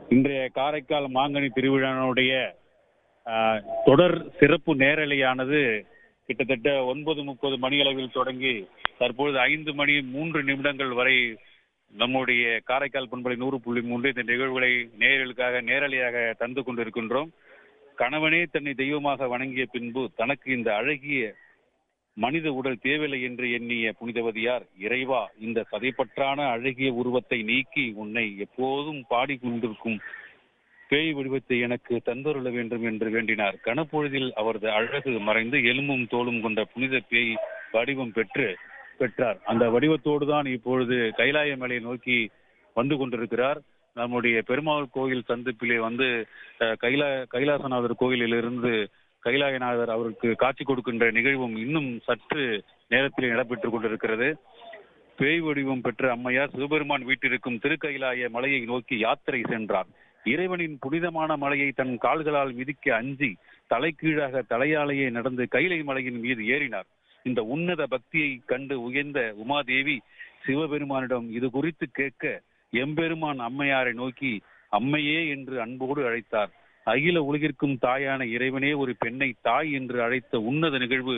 இன்றைய காரைக்கால் மாங்கனி திருவிழாவுடைய ஆஹ், தொடர் சிறப்பு நேரலையானது கிட்டத்தட்ட ஒன்பது முப்பது மணி அளவில் தொடங்கி தற்பொழுது ஐந்து மணி மூன்று நிமிடங்கள் வரை நம்முடைய காரைக்கால் பண்பலை நூறு புள்ளி மூன்று இந்த நிகழ்வுகளை நேரலுக்காக நேரலையாக தந்து கொண்டிருக்கின்றோம் கணவனே தன்னை தெய்வமாக வணங்கிய பின்பு தனக்கு இந்த அழகிய மனித உடல் தேவையில்லை என்று எண்ணிய புனிதவதியார் இறைவா இந்த சதைப்பற்றான அழகிய உருவத்தை நீக்கி உன்னை எப்போதும் பாடிக்கொண்டிருக்கும் பேய் வடிவத்தை எனக்கு தந்தருள வேண்டும் என்று வேண்டினார் கனப்பொழுதில் அவரது அழகு மறைந்து எலும்பும் தோலும் கொண்ட புனித பேய் வடிவம் பெற்று பெற்றார் அந்த வடிவத்தோடு தான் இப்பொழுது கைலாய மலையை நோக்கி வந்து கொண்டிருக்கிறார் நம்முடைய பெருமாள் கோயில் சந்திப்பிலே வந்து அஹ், கைலா கைலாசநாதர் கோயிலிலிருந்து கைலாயநாதர் அவருக்கு காட்சி கொடுக்கின்ற நிகழ்வும் இன்னும் சற்று நேரத்தில் நடைபெற்றுக் கொண்டிருக்கிறது பேய் வடிவம் பெற்ற அம்மையார் சிவபெருமான் வீட்டிற்கும் திருக்கைலாய மலையை நோக்கி யாத்திரை சென்றார் இறைவனின் புனிதமான மலையை தன் கால்களால் மிதிக்க அஞ்சி தலைகீழாக தலையாலேயே நடந்து கைலை மலையின் மீது ஏறினார் இந்த உன்னத பக்தியை கண்டு உயர்ந்த உமாதேவி சிவபெருமானிடம் இது குறித்து கேட்க எம்பெருமான் அம்மையாரை நோக்கி அம்மையே என்று அன்போடு அழைத்தார் அகில உலகிற்கும் தாயான இறைவனே ஒரு பெண்ணை தாய் என்று அழைத்த உன்னத நிகழ்வு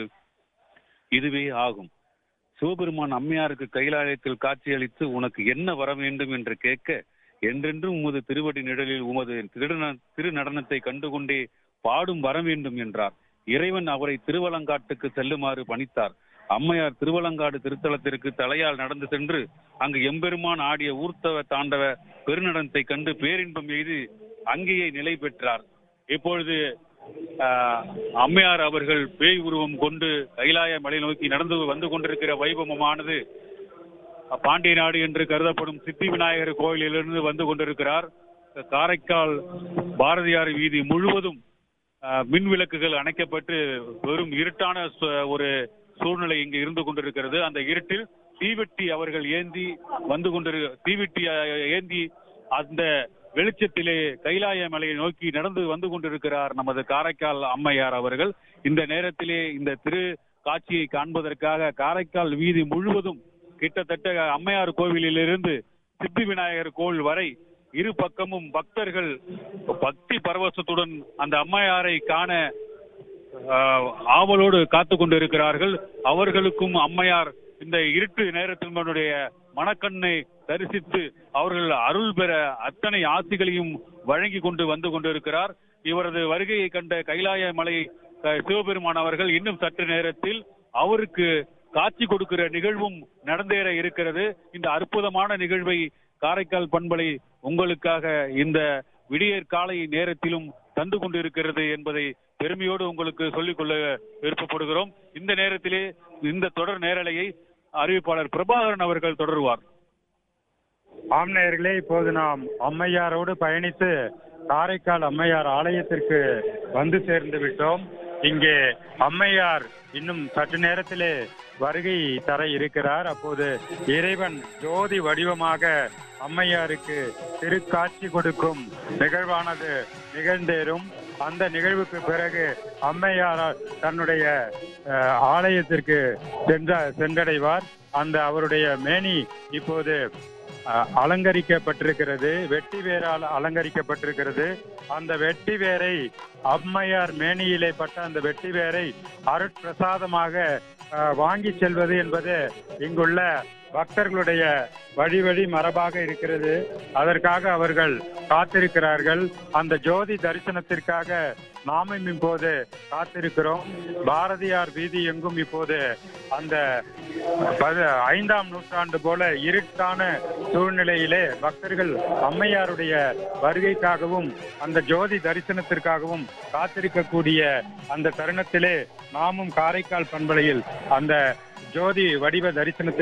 இதுவே ஆகும் சிவபெருமான் அம்மையாருக்கு கைலாயத்தில் காட்சியளித்து உனக்கு என்ன வர வேண்டும் என்று கேட்க என்றென்றும் உமது திருவடி நிழலில் உமது திருந திருநடனத்தை கண்டுகொண்டே பாடும் வர வேண்டும் என்றார் இறைவன் அவரை திருவலங்காட்டுக்கு செல்லுமாறு பணித்தார் அம்மையார் திருவலங்காடு திருத்தலத்திற்கு தலையால் நடந்து சென்று அங்கு எம்பெருமான் ஆடிய ஊர்த்தவ தாண்டவ பெருநடனத்தை கண்டு பேரின்பம் எய்து அங்கேயே நிலை பெற்றார் இப்பொழுது ஆஹ், அம்மையார் அவர்கள் பேய் உருவம் கொண்டு கைலாய மலை நோக்கி நடந்து வந்து கொண்டிருக்கிற வைபவமானது பாண்டிய நாடு என்று கருதப்படும் சித்தி விநாயகர் கோயிலிலிருந்து வந்து கொண்டிருக்கிறார் காரைக்கால் பாரதியார் வீதி முழுவதும் ஆஹ், மின் விளக்குகள் அணைக்கப்பட்டு வெறும் இருட்டான சு- ஒரு சூழ்நிலை இங்கு இருந்து கொண்டிருக்கிறது அந்த இருட்டில் தீவெட்டி அவர்கள் ஏந்தி வந்து கொண்டிரு தீவெட்டி ஆஹ், ஏந்தி அந்த வெளிச்சத்திலே கைலாய மலையை நோக்கி நடந்து வந்து கொண்டிருக்கிறார் நமது காரைக்கால் அம்மையார் அவர்கள் இந்த நேரத்திலே இந்த திரு காட்சியை காண்பதற்காக காரைக்கால் வீதி முழுவதும் கிட்டத்தட்ட அம்மையார் கோவிலிலிருந்து சித்தி விநாயகர் கோவில் வரை இரு பக்கமும் பக்தர்கள் பக்தி பரவசத்துடன் அந்த அம்மையாரை காண ஆஹ், ஆவலோடு காத்து கொண்டிருக்கிறார்கள் அவர்களுக்கும் அம்மையார் இந்த இருட்டு நேரத்தில் தன்னுடைய மனக்கண்ணை தரிசித்து அவர்கள் அருள் பெற அத்தனை ஆசிகளையும் வழங்கி கொண்டு வந்து கொண்டிருக்கிறார் இவரது வருகையை கண்ட கைலாய மலை அஹ், சிவபெருமான் அவர்கள் இன்னும் சற்று நேரத்தில் அவருக்கு காட்சி கொடுக்கிற நிகழ்வும் நடந்தேற இருக்கிறது இந்த அற்புதமான நிகழ்வை காரைக்கால் பண்பலை உங்களுக்காக இந்த விடியற் காலை நேரத்திலும் தந்து கொண்டிருக்கிறது என்பதை பெருமையோடு உங்களுக்கு சொல்லிக்கொள்ள விருப்பப்படுகிறோம் இந்த நேரத்திலே இந்த தொடர் நேரலையை அறிவிப்பாளர் பிரபாகரன் அவர்கள் தொடருவார் ஆம் நேயர்களே இப்போது நாம் அம்மையாரோடு பயணித்து காரைக்கால் அம்மையார் ஆலயத்திற்கு வந்து சேர்ந்து விட்டோம் இங்கே அம்மையார் இன்னும் சற்று நேரத்திலே வருகை தர இருக்கிறார் அப்போது இறைவன் ஜோதி வடிவமாக அம்மையாருக்கு திருக்காட்சி கொடுக்கும் நிகழ்வானது நிகழ்ந்தேறும் அந்த நிகழ்வுக்கு பிறகு அம்மையார் தன்னுடைய அஹ், ஆலயத்திற்கு சென்ற சென்றடைவார் அந்த அவருடைய மேனி இப்போது அஹ், அலங்கரிக்கப்பட்டிருக்கிறது வெட்டி வேரால் அலங்கரிக்கப்பட்டிருக்கிறது அந்த வெட்டி வேரை அம்மையார் மேனியிலே பட்ட அந்த வெட்டி வேரை அருட்பிரசாதமாக அஹ், வாங்கி செல்வது என்பது இங்குள்ள பக்தர்களுடைய வழி வழி மரபாக இருக்கிறது அதற்காக அவர்கள் காத்திருக்கிறார்கள் அந்த ஜோதி தரிசனத்திற்காக நாமும் இப்போது காத்திருக்கிறோம் பாரதியார் வீதி எங்கும் இப்போது அந்த பத- ஐந்தாம் நூற்றாண்டு போல இருட்டான சூழ்நிலையிலே பக்தர்கள் அம்மையாருடைய வருகைக்காகவும் அந்த ஜோதி தரிசனத்திற்காகவும் காத்திருக்கக்கூடிய அந்த தருணத்திலே நாமும் காரைக்கால் பண்பலையில் அந்த ஜோதி வடிவ தரிசனத்தை